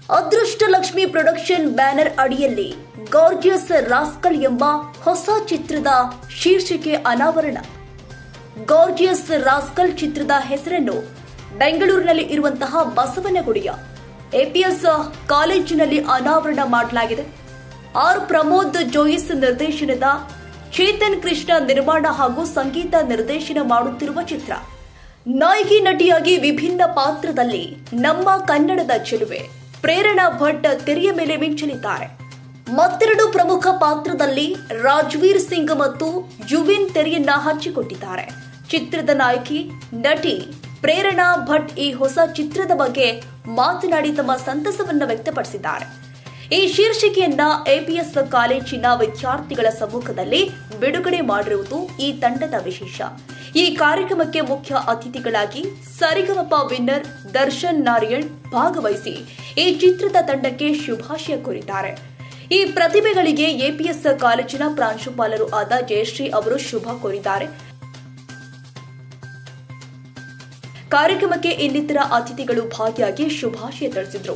ಅದೃಷ್ಟ Lakshmi production banner ಅಡಿಯಲ್ಲಿ gorgeous rascal ಎಂಬ ಹೊಸ ಚಿತ್ರದ ಶೀರ್ಷಿಕೆ ಅನಾವರಣ ಗಾರ್ಜಿಯಸ್ ರಾಸ್ಕಲ್ ಚಿತ್ರದ ಹೆಸರನ್ನು ಬೆಂಗಳೂರಿನಲ್ಲಿ ಇರುವಂತಹ ಬಸವನಗುಡಿಯ ಎಪಿಎಸ್ ಕಾಲೇಜಿನಲ್ಲಿ ಅನಾವರಣ ಮಾಡಲಾಗಿದೆ ಆರ್ ಪ್ರಮೋದ್ ಜೋಯಿಸ್ ನಿರ್ದೇಶನದ ಚೇತನ್ ಕೃಷ್ಣ ನಿರ್ಮಾಣ ಹಾಗೂ ಸಂಗೀತ ನಿರ್ದೇಶನ ಮಾಡುತ್ತಿರುವ ಚಿತ್ರ ನಾಯಕಿ ನಟಿಯಾಗಿ ವಿಭಿನ್ನ ಪಾತ್ರದಲ್ಲಿ ನಮ್ಮ ಕನ್ನಡದ ಚೆಲುವೆ ಪ್ರೇರಣಾ ಭಟ್ ತೆರೆಯ ಮೇಲೆ ಮಿಂಚಲಿದ್ದಾರೆ ಮತ್ತೆರಡು ಪ್ರಮುಖ ಪಾತ್ರದಲ್ಲಿ ರಾಜ್ವೀರ್ ಸಿಂಗ್ ಮತ್ತು ಜುವಿನ್ ತೆರೆಯನ್ನ ಹಂಚಿಕೊಟ್ಟಿದ್ದಾರೆ ಚಿತ್ರದ ನಾಯಕಿ ನಟಿ ಪ್ರೇರಣಾ ಭಟ್ ಈ ಹೊಸ ಚಿತ್ರದ ಬಗ್ಗೆ ಮಾತನಾಡಿ ತಮ್ಮ ಸಂತಸವನ್ನ ವ್ಯಕ್ತಪಡಿಸಿದ್ದಾರೆ ಈ ಶೀರ್ಷಿಕೆಯನ್ನ ಎಪಿಎಸ್ ಕಾಲೇಜಿನ ವಿದ್ಯಾರ್ಥಿಗಳ ಸಮ್ಮುಖದಲ್ಲಿ ಬಿಡುಗಡೆ ಮಾಡಿರುವುದು ಈ ತಂಡದ ವಿಶೇಷ ಈ ಕಾರ್ಯಕ್ರಮಕ್ಕೆ ಮುಖ್ಯ ಅತಿಥಿಗಳಾಗಿ ಸರಿಗಮಪ ವಿನ್ನರ್ ದರ್ಶನ್ ನಾರಿಯಣ್ ಭಾಗವಹಿಸಿ ಈ ಚಿತ್ರದ ತಂಡಕ್ಕೆ ಶುಭಾಶಯ ಕೋರಿದ್ದಾರೆ ಈ ಪ್ರತಿಭೆಗಳಿಗೆ ಎಪಿಎಸ್ ಕಾಲೇಜಿನ ಪ್ರಾಂಶುಪಾಲರು ಆದ ಜಯಶ್ರೀ ಅವರು ಶುಭ ಕೋರಿದ್ದಾರೆ ಕಾರ್ಯಕ್ರಮಕ್ಕೆ ಇನ್ನಿತರ ಅತಿಥಿಗಳು ಭಾಗಿಯಾಗಿ ಶುಭಾಶಯ ತಿಳಿಸಿದರು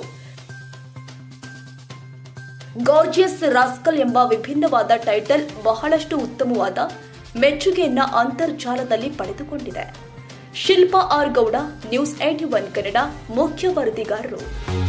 ಗಾರ್ಜಿಯಸ್ ರಾಸ್ಕಲ್ ಎಂಬ ವಿಭಿನ್ನವಾದ ಟೈಟಲ್ ಬಹಳಷ್ಟು ಉತ್ತಮವಾದ ಮೆಚ್ಚುಗೆಯನ್ನ ಅಂತರ್ಜಾಲದಲ್ಲಿ ಪಡೆದುಕೊಂಡಿದೆ Shilpa R Gowda news AT one Kannada ಮುಖ್ಯ ವರದಿಗಾರರು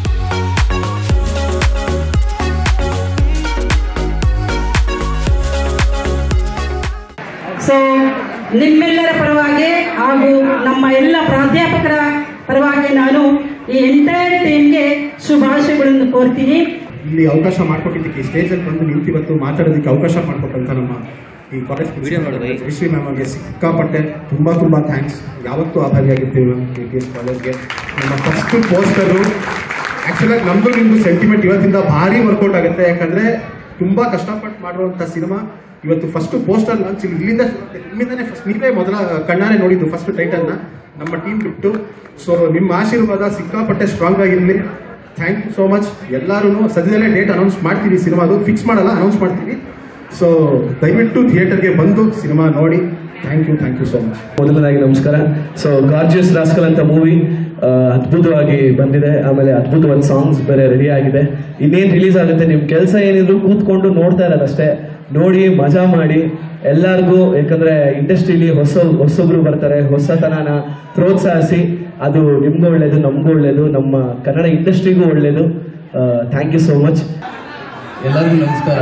ಸೊ ನಿಮ್ಮೆಲ್ಲರ ಪರವಾಗಿ ಹಾಗೂ ನಮ್ಮ ಎಲ್ಲ ಪ್ರಾಧ್ಯಾಪಕರ ಪರವಾಗಿ ನಾನು ಈ ಎಂಟೈರ್ ಟೀಮ್ಗೆ ಶುಭಾಶಯಗಳನ್ನು ಕೋರ್ತೀನಿ ಇಲ್ಲಿ ಅವಕಾಶ ಮಾಡಿಕೊಟ್ಟಿದ್ದಕ್ಕೆ ಈ ಸ್ಟೇಜಲ್ಲಿ ಬಂದು ನಿಂತು ಇವತ್ತು ಮಾತಾಡೋದಕ್ಕೆ ಅವಕಾಶ ಮಾಡಿಕೊಟ್ಟಂತ ನಮ್ಮ ಈ ಕಾಲೇಜ್ ಶ್ರೀ ಮ್ಯಾಮ್ ಅವರಿಗೆ ಸಿಕ್ಕಾಪಟ್ಟೆ ತುಂಬ ತುಂಬ ಥ್ಯಾಂಕ್ಸ್ ಯಾವತ್ತೂ ಆಭಾರಿಯಾಗಿರ್ತೀವಿ ಮ್ಯಾಮ್ ಕೆ ಟಿ ಎಸ್ ಕಾಲೇಜ್ಗೆ ನಮ್ಮ ಫಸ್ಟ್ ಪೋಸ್ಟರು ಆ್ಯಕ್ಚುಲಾಗಿ ನಮ್ಮದು ನಿಮ್ಮದು ಸೆಂಟಿಮೆಂಟ್ ಇವತ್ತಿಂದ ಭಾರಿ ವರ್ಕೌಟ್ ಆಗುತ್ತೆ ಯಾಕಂದರೆ ತುಂಬ ಕಷ್ಟಪಟ್ಟು ಮಾಡಿರುವಂಥ ಸಿನಿಮಾ ಇವತ್ತು ಫಸ್ಟ್ ಪೋಸ್ಟರ್ ಲಾಂಚ್ ಇಲ್ಲಿಂದ ನಿಮ್ಮಿಂದನೇ ಫಸ್ಟ್ ನೀವೇ ಮೊದಲ ಕಣ್ಣಾರೆ ನೋಡಿದ್ದು ಫಸ್ಟ್ ಟೈಟಲ್ನ ನಮ್ಮ ಟೀಮ್ ಬಿಟ್ಟು ಸೊ ನಿಮ್ಮ ಆಶೀರ್ವಾದ ಸಿಕ್ಕಾಪಟ್ಟೆ ಸ್ಟ್ರಾಂಗ್ ಆಗಿರಲಿ ಥ್ಯಾಂಕ್ ಯು ಸೋ ಮಚ್ ಎಲ್ಲರೂ ಸದ್ಯದಲ್ಲೇ ಡೇಟ್ ಅನೌನ್ಸ್ ಮಾಡ್ತೀವಿ ಸಿನಿಮಾದು ಫಿಕ್ಸ್ ಮಾಡಲ್ಲ ಅನೌನ್ಸ್ ಮಾಡ್ತೀವಿ ಸೊ ದಯವಿಟ್ಟು ಥಿಯೇಟರ್ಗೆ ಬಂದು ಸಿನಿಮಾ ನೋಡಿ thank you thank you so much ಮೊದಲನೇದಾಗಿ ನಮಸ್ಕಾರ ಸೊ ಗಾರ್ಜಿಯಸ್ ರಾಸ್ಕಲ್ ಅಂತ ಮೂವಿ ಅದ್ಭುತವಾಗಿ ಬಂದಿದೆ ಆಮೇಲೆ ಅದ್ಭುತವಾದ ಸಾಂಗ್ಸ್ ಬೇರೆ ರೆಡಿ ಆಗಿದೆ ಇನ್ನೇನು ರಿಲೀಸ್ ಆಗುತ್ತೆ ನಿಮ್ಮ ಕೆಲಸ ಏನಿದ್ರು ಕೂತ್ಕೊಂಡು ನೋಡ್ತಾ ಇರೋದಷ್ಟೇ ನೋಡಿ ಮಜಾ ಮಾಡಿ ಎಲ್ಲರಿಗೂ ಯಾಕಂದ್ರೆ ಇಂಡಸ್ಟ್ರಿಲಿ ಹೊಸ ಹೊಸೊಬ್ರು ಬರ್ತಾರೆ ಹೊಸತನನ ಪ್ರೋತ್ಸಾಹಿಸಿ ಅದು ನಿಮ್ಗೂ ಒಳ್ಳೇದು ನಮಗೂ ಒಳ್ಳೇದು ನಮ್ಮ ಕನ್ನಡ ಇಂಡಸ್ಟ್ರಿಗೂ ಒಳ್ಳೇದು ಥ್ಯಾಂಕ್ ಯು ಸೋ ಮಚ್ ಎಲ್ಲರಿಗೂ ನಮಸ್ಕಾರ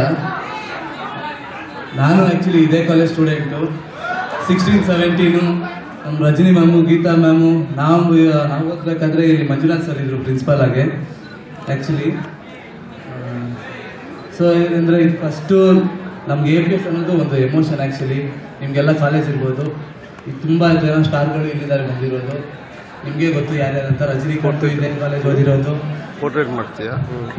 ನಾನು ಆ್ಯಕ್ಚುಲಿ ಇದೇ ಕಾಲೇಜ್ ಸ್ಟೂಡೆಂಟು ಸಿಕ್ಸ್ಟೀನ್ ಸೆವೆಂಟೀನು ನಮ್ಮ ರಜನಿ ಮ್ಯಾಮು ಗೀತಾ ಮ್ಯಾಮು ನಾವು ನಾವು ಓದ್ಬೇಕಾದ್ರೆ ಇಲ್ಲಿ ಮಂಜುನಾಥ್ ಸರ್ ಇದ್ರು ಪ್ರಿನ್ಸಿಪಾಲ್ ಆಗಿ ಆ್ಯಕ್ಚುಲಿ ಸೊ ಏನಂದರೆ ಇದು ಫಸ್ಟು ನಮ್ಗೆ ಎ ಪಿ ಎಸ್ ಅನ್ನೋದು ಒಂದು ಎಮೋಷನ್ ಆ್ಯಕ್ಚುಲಿ ನಿಮಗೆಲ್ಲ ಕಾಲೇಜ್ ಇರ್ಬೋದು ಈಗ ತುಂಬ ಜನ ಸ್ಟಾರ್ಗಳು ಇಲ್ಲಿದ್ದಾರೆ ಬಂದಿರೋದು ನಿಮಗೆ ಗೊತ್ತು ಯಾರ್ಯಾರು ಅಂತ ರಜನಿ ಕೊಟ್ಟು ಇದೇ ಕಾಲೇಜ್ ಓದಿರೋದು ಪೋರ್ಟ್ರೇಟ್ ಮಾಡ್ತೀಯಾ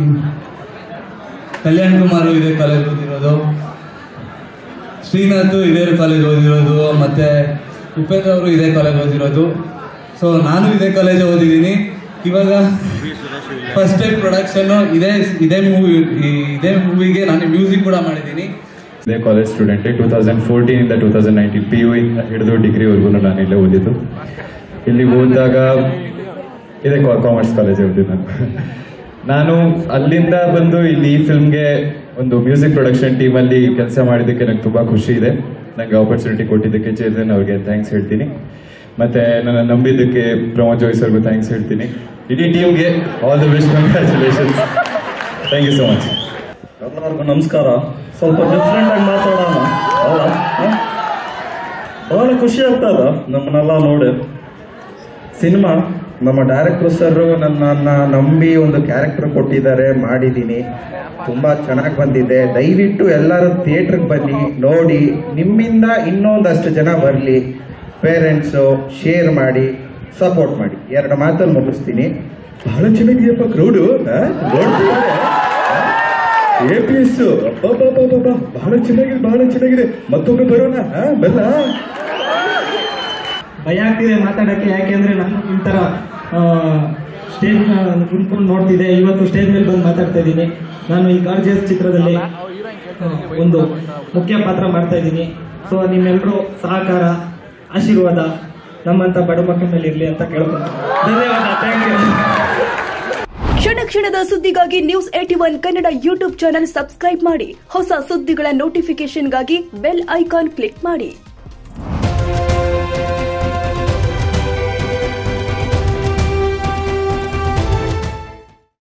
ಕಲ್ಯಾಣ್ ಕುಮಾರ್ ಇದೇ ಕಾಲೇಜ್ ಓದಿರೋದು ಶ್ರೀನಾಥ್ ಇದೇ ಕಾಲೇಜ್ ಓದಿರೋದು ಮತ್ತೆ ಉಪೇಂದ್ರ ಅವರು ಇದೇ ಕಾಲೇಜ್ ಓದಿರೋದು ಸೊ ನಾನು ಇದೇ ಕಾಲೇಜ್ ಓದಿದ್ದೀನಿ ಇವಾಗ ಫಸ್ಟ್ ಟೈಮ್ ಪ್ರೊಡಕ್ಷನ್ ಇದೇ ಇದೇ ಮೂವಿ ಇದೇ ಮೂವಿಗೆ ನಾನು ಮ್ಯೂಸಿಕ್ ಕೂಡ ಮಾಡಿದ್ದೀನಿ ಇದೇ ಕಾಲೇಜ್ ಸ್ಟೂಡೆಂಟ್ ಟೂ ತೌಸಂಡ್ ಫೋರ್ಟೀನಿಂದ two thousand nineteen P U ಹಿಡಿದು ಡಿಗ್ರಿವರೆಗೂ ನಾನು ಇಲ್ಲೇ ಓದಿದ್ದು ಇಲ್ಲಿ ಓದಿದಾಗ ಇದೇ ಕಾಮರ್ಸ್ ಕಾಲೇಜ್ ಓದಿದ್ದು ನಾನು ನಾನು ಅಲ್ಲಿಂದ ಬಂದು ಇಲ್ಲಿ ಈ ಫಿಲ್ಮ್ಗೆ ಒಂದು ಮ್ಯೂಸಿಕ್ ಪ್ರೊಡಕ್ಷನ್ ಟೀಮಲ್ಲಿ ಕೆಲಸ ಮಾಡಿದ್ದಕ್ಕೆ ನಂಗೆ ತುಂಬ ಖುಷಿ ಇದೆ ನನಗೆ ಆಪರ್ಚುನಿಟಿ ಕೊಟ್ಟಿದ್ದಕ್ಕೆ ಚೇತನ್ ಅವ್ರಿಗೆ ಥ್ಯಾಂಕ್ಸ್ ಹೇಳ್ತೀನಿ ಮತ್ತೆ ನನ್ನ ನಂಬಿದ್ದಕ್ಕೆ ಪ್ರಮೋದ್ ಜೋಯ್ಸ್ ಅವ್ರಿಗೂ ಥ್ಯಾಂಕ್ಸ್ ಹೇಳ್ತೀನಿ ಇಡೀ ಟೀಮ್ಗೆ all the best congratulations thank you so much ಎಲ್ಲರಿಗೂ ನಮಸ್ಕಾರ ಸ್ವಲ್ಪ ಡಿಫ್ರೆಂಟ್ ಆಗಿ ಮಾತಾಡೋಣ ಹೌದಾ ಹ? ಬಹಳ ಖುಷಿ ಆಗ್ತದ ನಮ್ಮನ್ನೆಲ್ಲ ನೋಡಿ ಸಿನಿಮಾ ನಮ್ಮ ಡೈರೆಕ್ಟರ್ ಸರ್ ನನ್ನನ್ನು ನಂಬಿ ಒಂದು ಕ್ಯಾರೆಕ್ಟರ್ ಕೊಟ್ಟಿದ್ದಾರೆ ಮಾಡಿದ್ದೀನಿ ತುಂಬ ಚೆನ್ನಾಗಿ ಬಂದಿದೆ ದಯವಿಟ್ಟು ಎಲ್ಲರೂ ಥಿಯೇಟ್ರಿಗೆ ಬನ್ನಿ ನೋಡಿ ನಿಮ್ಮಿಂದ ಇನ್ನೊಂದಷ್ಟು ಜನ ಬರಲಿ ಪೇರೆಂಟ್ಸು ಶೇರ್ ಮಾಡಿ ಸಪೋರ್ಟ್ ಮಾಡಿ ಎರಡು ಮಾತಲ್ಲಿ ಮುಗಿಸ್ತೀನಿ ಬಹಳ ಚೆನ್ನಾಗಿದೆಯಪ್ಪ ಕ್ರೌಡು ನೋಡ್ತಿದ್ದಾರೆ ಎ ಪಿ ಎಸ್ ಬಹಳ ಚೆನ್ನಾಗಿದೆ ಬಹಳ ಚೆನ್ನಾಗಿದೆ ಮತ್ತೊಮ್ಮೆ ಬರೋಣ ಆ, ಬಲ್ಲ ಭಯ ಆಗ್ತಿದೆ ಮಾತಾಡೋಕ್ಕೆ ಯಾಕೆಂದ್ರೆ ನಾನು ಈ ಥರ ಸ್ಟೇಜ್ ಕುಂತ್ಕೊಂಡು ನೋಡ್ತಿದ್ದೆ ಇವತ್ತು ಸ್ಟೇಜ್ ಮೇಲೆ ಬಂದು ಮಾತಾಡ್ತಾ ಇದ್ದೀನಿ ನಾನು ಈ ಗಾರ್ಜಿಯಸ್ ಚಿತ್ರದಲ್ಲಿ ಆ, ಒಂದು ಮುಖ್ಯ ಪಾತ್ರ ಮಾಡ್ತಾ ಇದ್ದೀನಿ ಸೊ ನಿಮ್ಮೆಲ್ಲರೂ ಸಹಕಾರ ಆಶೀರ್ವಾದ ನಮ್ಮಂಥ ಬಡ ಮಕ್ಕಳ ಮೇಲೆ ಇರಲಿ ಅಂತ ಕೇಳ್ಕೊಂಡು ಧನ್ಯವಾದ ಥ್ಯಾಂಕ್ ಯು ಕ್ಷಣ ಕ್ಷಣದ ಸುದ್ದಿಗಾಗಿ news AT one Kannada YouTube channel subscribe ಮಾಡಿ ಹೊಸ ಸುದ್ದಿಗಳ ನೋಟಿಫಿಕೇಶನ್ಗಾಗಿ ಬೆಲ್ ಐಕಾನ್ ಕ್ಲಿಕ್ ಮಾಡಿ